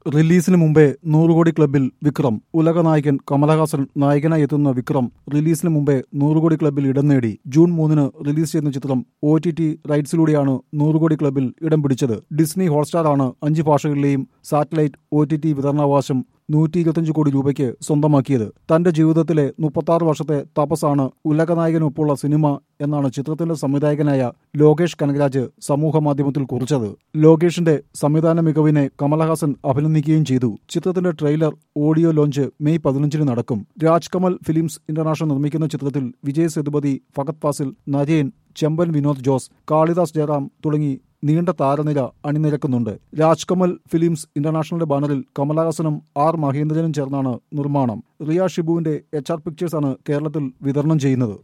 റിലീസിന് മുമ്പേ നൂറ് കോടി ക്ലബിൽ വിക്രം ഉലക നായകൻ കമലഹാസൻ നായകനായി എത്തുന്ന വിക്രം റിലീസിന് മുമ്പേ നൂറ് കോടി ക്ലബിൽ ഇടം നേടി ജൂൺ മൂന്നിന് റിലീസ് ചെയ്യുന്ന ചിത്രം ഒ ടി ടി റൈറ്റ്സിലൂടെയാണ് നൂറ് കോടി ക്ലബിൽ ഇടം പിടിച്ചത് ഡിസ്നി ഹോട്ട്സ്റ്റാർ ആണ് അഞ്ച് ഭാഷകളിലെയും സാറ്റലൈറ്റ് ഒ ടി ടി വിതരണാവകാശം നൂറ്റി ഇരുപത്തിയഞ്ച് കോടി രൂപയ്ക്ക് സ്വന്തമാക്കിയത് തന്റെ ജീവിതത്തിലെ മുപ്പത്തി വർഷത്തെ തപസ്സാണ് ഉലകനായകനൊപ്പമുള്ള സിനിമ എന്നാണ് ചിത്രത്തിന്റെ സംവിധായകനായ ലോകേഷ് കനകരാജ് സമൂഹ മാധ്യമത്തിൽ കുറിച്ചത് ലോകേഷിന്റെ സംവിധാന മികവിനെ കമലഹാസൻ അഭിനന്ദിക്കുകയും ചെയ്തു ചിത്രത്തിന്റെ ട്രെയിലർ ഓഡിയോ ലോഞ്ച് മെയ് പതിനഞ്ചിന് നടക്കും രാജ് കമൽ ഫിലിംസ് ഇന്റർനാഷണൽ നിർമ്മിക്കുന്ന ചിത്രത്തിൽ വിജയ് സേതുപതി ഫഗത് ഫാസിൽ നരേൻ ചെമ്പൻ വിനോദ് ജോസ് കാളിദാസ് ജയറാം തുടങ്ങി നീണ്ട താരനിര അണിനിരക്കുന്നുണ്ട് രാജ്കമൽ ഫിലിംസ് ഇന്റർനാഷണലിന്റെ ബാനറിൽ കമലഹാസനും ആർ മഹേന്ദ്രനും ചേർന്നാണ് നിർമ്മാണം റിയ ഷിബുവിന്റെ എച്ച് ആർ പിക്ചേഴ്സാണ് കേരളത്തിൽ വിതരണം ചെയ്യുന്നത്